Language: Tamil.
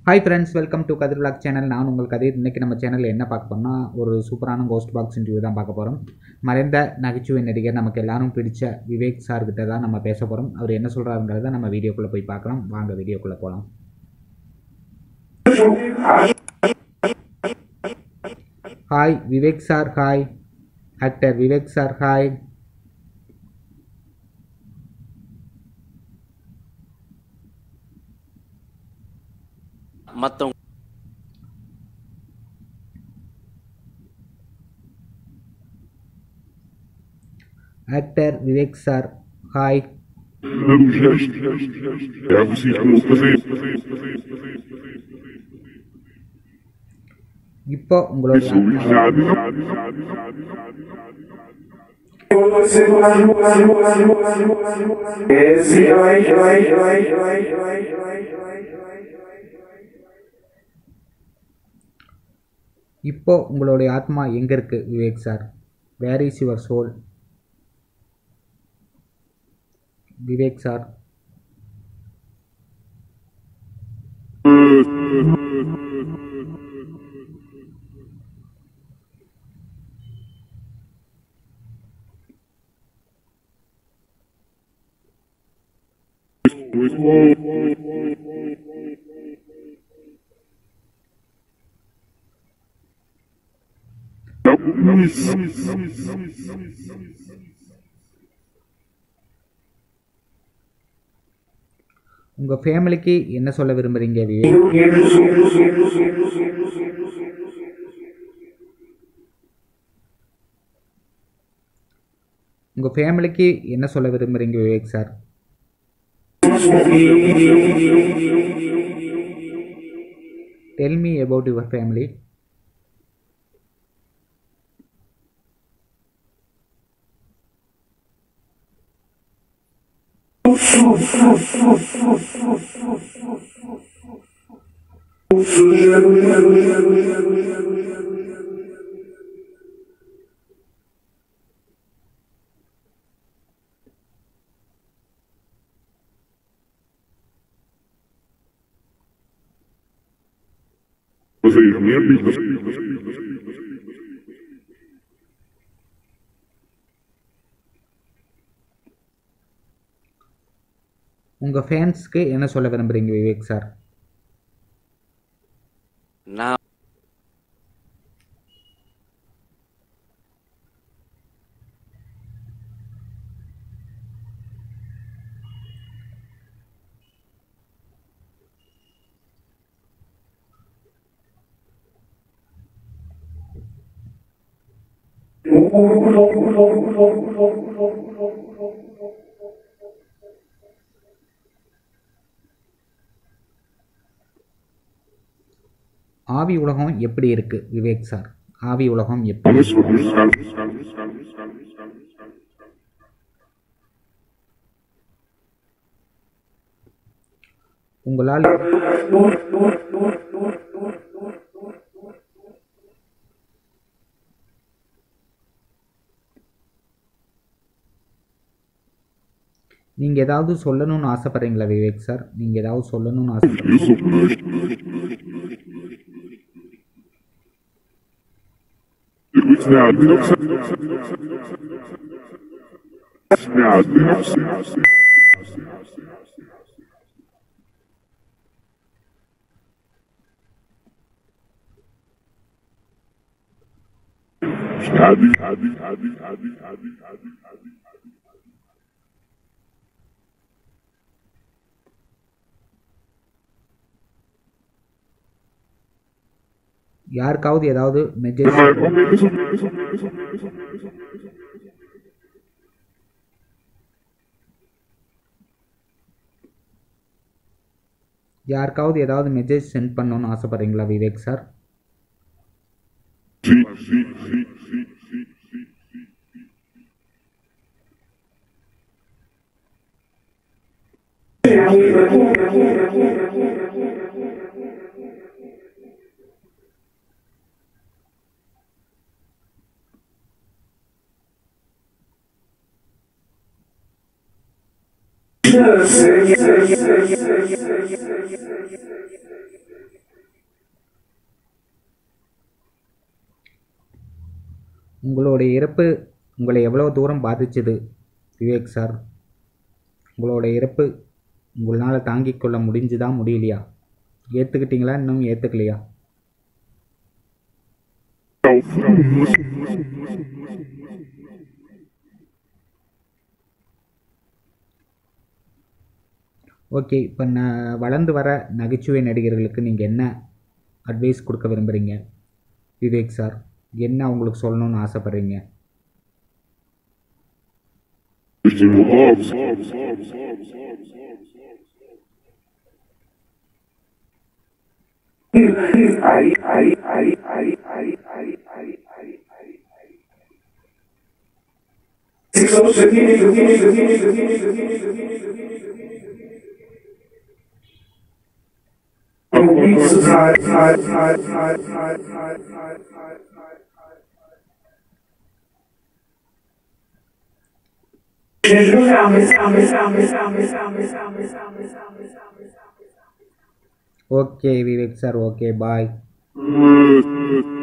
Hi friends welcome to Kathir vlog channel நான் உங்கள் கதிர் இன்றைக்கி நம்ம சேனலில் என்ன பார்க்க போறோம்னா ஒரு சூப்பரான கோஸ்ட் பாக்ஸ் இன்டர்வியூ தான் பார்க்க போகிறோம் மறைந்த நகைச்சுவை நடிகர் நமக்கு எல்லாரும் பிடிச்ச விவேக் சார்கிட்ட தான் நம்ம பேச போகிறோம் அவர் என்ன சொல்கிறாருங்கிறத நம்ம வீடியோக்குள்ளே போய் பார்க்கலாம் வாங்க வீடியோக்குள்ளே போகலாம் hi Vivek sir hi actor Vivek sir hi மற்றவங்க actor Vivek sir hi Ja, precies. Klopt, precies. இப்போ உங்களுடைய Ja, die- இப்போ உங்களுடைய ஆத்மா எங்கே இருக்குது Vivek sir where is your soul Vivek sir உங்கள் ஃபேமிலிக்கு என்ன சொல்ல விரும்புகிறீங்க விவேக் உங்கள் ஃபேமிலிக்கு என்ன சொல்ல விரும்புகிறீங்க Vivek sir tell me about your family precies. Meer precies. உங்கள் ஃபேன்ஸ்க்கு என்ன சொல்ல விரும்புகிறீங்க விவேக் சார் நான் ஆவி உலகம் எப்படி இருக்குது விவேக் சார் ஆவி உலகம் எப்படி Alles wat is, alles, உங்களால் நீங்கள் ஏதாவது சொல்லணும்னு ஆசைப்பட்றீங்களா விவேக் சார் நீங்கள் ஏதாவது சொல்லணும்னு ஆசைப்படுறீங்க Ja, die nog zo. Ja, die nog zo. Ja, die, ja, die, ja, die, ja, die, ja, die, ja, die, ja, die. யாருக்காவது ஏதாவது message Maar kom eens op, eens op, eens op, eens op, eens op. யாருக்காவது ஏதாவது மெசேஜ் சென்ட் பண்ணணும்னு ஆசைப்பட்றீங்களா Vivek sir Zie, zie, zie, zie, zie, zie. உங்களுடைய இறப்பு உங்களை எவ்வளோ தூரம் பாதிச்சது விவேக் சார் உங்களோட இறப்பு உங்களால் தாங்கிக் கொள்ள முடிஞ்சுதா முடியலையா ஏற்றுக்கிட்டீங்களா இன்னும் ஏற்றுக்கலையா ஓகே இப்போ நான் வளர்ந்து வர நகைச்சுவை நடிகர்களுக்கு நீங்கள் என்ன அட்வைஸ் கொடுக்க விரும்புகிறீங்க விவேக் சார் என்ன அவங்களுக்கு சொல்லணும்னு ஆசைப்பட்றீங்க okay Vivek sir okay bye Mm.